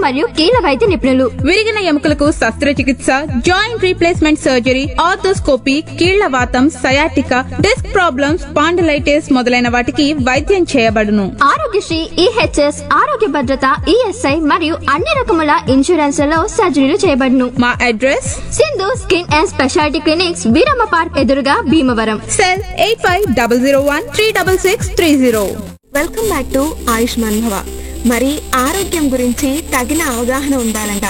మరియు కీళ్ళ వైద్య నిపుణులు విరిగిన ఎముకలకు శస్త్రచికిత్స జాయింట్ రీప్లేస్మెంట్ సర్జరీ ఆర్థోస్కోపీ కీళ్ల వాతం సయాటిక డిస్క్ ప్రాబ్లమ్స్ పాండలైటిస్ మొదలైన వాటికి వైద్యం చేయబడును ఆరోగ్యశ్రీ ఈహెచ్ఎస్ ఆరోగ్య భద్రత ఈఎస్ఐ మరియు అన్ని రకముల ఇన్సూరెన్స్లలో సర్జరీలు చేయబడును మా address Sindhu skin and speciality clinics Veeramma park ఎదురుగా Bhimavaram cell eight five double zero one three double six three zero welcome back to Ayushman Bhava మరి ఆరోగ్యం గురించి తగిన అవగాహన ఉండాలంట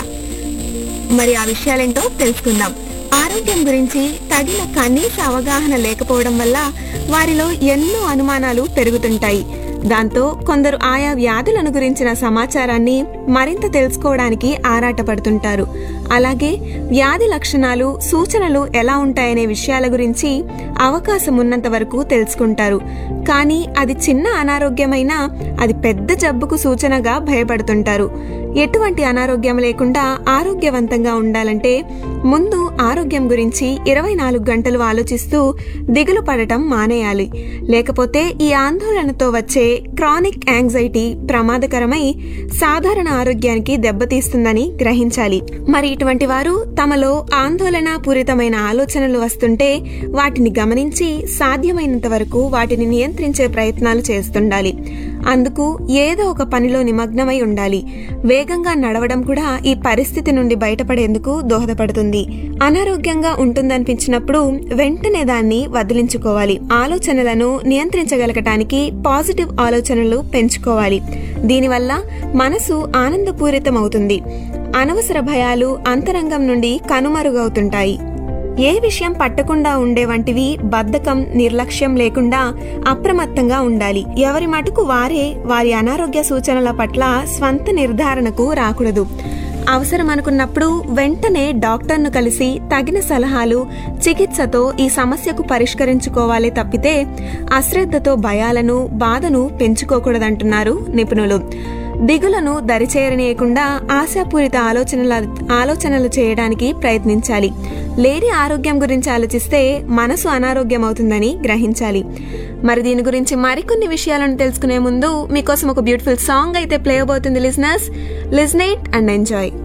మరి ఆ విషయాలేంటో తెలుసుకుందాం ఆరోగ్యం గురించి తగిన కనీస అవగాహన లేకపోవడం వల్ల వారిలో ఎన్నో అనుమానాలు పెరుగుతుంటాయి దాంతో కొందరు ఆయా వ్యాధులను గురించిన సమాచారాన్ని మరింత తెలుసుకోవడానికి ఆరాటపడుతుంటారు అలాగే వ్యాధి లక్షణాలు సూచనలు ఎలా ఉంటాయనే విషయాల గురించి అవకాశం ఉన్నంత వరకు తెలుసుకుంటారు కానీ అది చిన్న అనారోగ్యమైనా అది పెద్ద జబ్బుకు సూచనగా భయపడుతుంటారు ఎటువంటి అనారోగ్యం లేకుండా ఆరోగ్యవంతంగా ఉండాలంటే ముందు ఆరోగ్యం గురించి ఇరవై నాలుగు గంటలు ఆలోచిస్తూ దిగులు పడటం మానేయాలి లేకపోతే ఈ ఆందోళనతో వచ్చే క్రానిక్ యాంగ్జైటీ ప్రమాదకరమై సాధారణ ఆరోగ్యానికి దెబ్బతీస్తుందని గ్రహించాలి మరి ఇటువంటి వారు తమలో ఆందోళన పూరితమైన ఆలోచనలు వస్తుంటే వాటిని గమనించి సాధ్యమైనంత వరకు వాటిని నియంత్రించే ప్రయత్నాలు చేస్తుండాలి అందుకు ఏదో ఒక పనిలో నిమగ్నమై ఉండాలి వేగంగా నడవడం కూడా ఈ పరిస్థితి నుండి బయటపడేందుకు దోహదపడుతుంది అనారోగ్యంగా ఉంటుందనిపించినప్పుడు వెంటనే దాన్ని వదిలించుకోవాలి ఆలోచనలను నియంత్రించగలగటానికి పాజిటివ్ ఆలోచనలు పెంచుకోవాలి దీనివల్ల మనసు ఆనందపూరితమవుతుంది అనవసర భయాలు అంతరంగం నుండి కనుమరుగవుతుంటాయి ఏ విషయం పట్టకుండా ఉండే వంటివి బద్ధకం నిర్లక్ష్యం లేకుండా అప్రమత్తంగా ఉండాలి ఎవరి మటుకు వారే వారి అనారోగ్య సూచనల పట్ల స్వంత నిర్ధారణకు రాకూడదు అవసరం అనుకున్నప్పుడు వెంటనే డాక్టర్ను కలిసి తగిన సలహాలు చికిత్సతో ఈ సమస్యకు పరిష్కరించుకోవాలి తప్పితే అశ్రద్ధతో భయాలను బాధను పెంచుకోకూడదంటున్నారు నిపుణులు దిగులను దరిచేరనీయకుండా ఆశాపూరిత ఆలోచనల ఆలోచనలు చేయడానికి ప్రయత్నించాలి లేని ఆరోగ్యం గురించి ఆలోచిస్తే మనసు అనారోగ్యం అవుతుందని గ్రహించాలి మరి దీని గురించి మరికొన్ని విషయాలను తెలుసుకునే ముందు మీకోసం ఒక బ్యూటిఫుల్ సాంగ్ అయితే ప్లే అవబోతుంది లిజనర్స్ లిజనేట్ అండ్ ఎంజాయ్